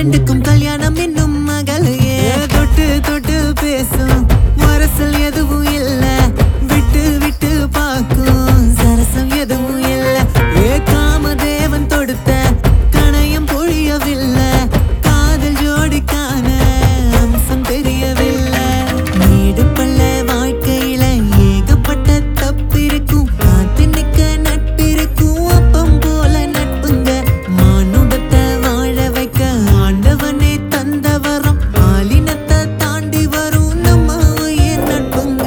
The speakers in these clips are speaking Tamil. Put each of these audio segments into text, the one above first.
ரெண்டுக்கும் கல்யாணம் இன்னும் மகளையே தொட்டு தொட்டு பேசும் மரசல் எதுவும் இல்ல விட்டு விட்டு பார்க்கும் சரசம் எதுவும் இல்ல ஏ காமதேவன் தொடுத்த கணையம் பொழியவில்லை காதல் ஜோடிக்கான அம்சம் தெரியவில்லை நீடு பள்ள வாழ்க்கையில ஏகப்பட்ட தப்பிருக்கும் காத்து நிக்க நட்பிருக்கும் அப்பம் போல நட்புங்க மானுடத்தை வாழ வைக்க ஆண்டவனே தந்த வரம் ஆலினத்தை தாண்டி வரும் நம்ம உயிர் நட்புங்க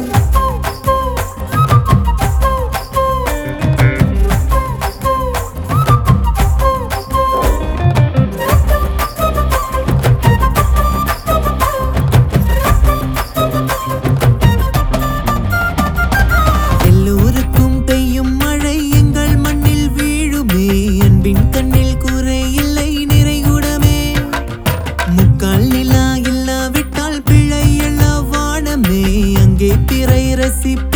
எல்லோருக்கும் பெய்யும் மழை எங்கள் மண்ணில் வீழுமே அன்பின் கண்ணில் குறை இல்லை நிறைகுடமே முக்கால் நிலா இல்லாவிட்டால் பிழை எல்லாம் வானமே அங்கே பிறை ரசிப்ப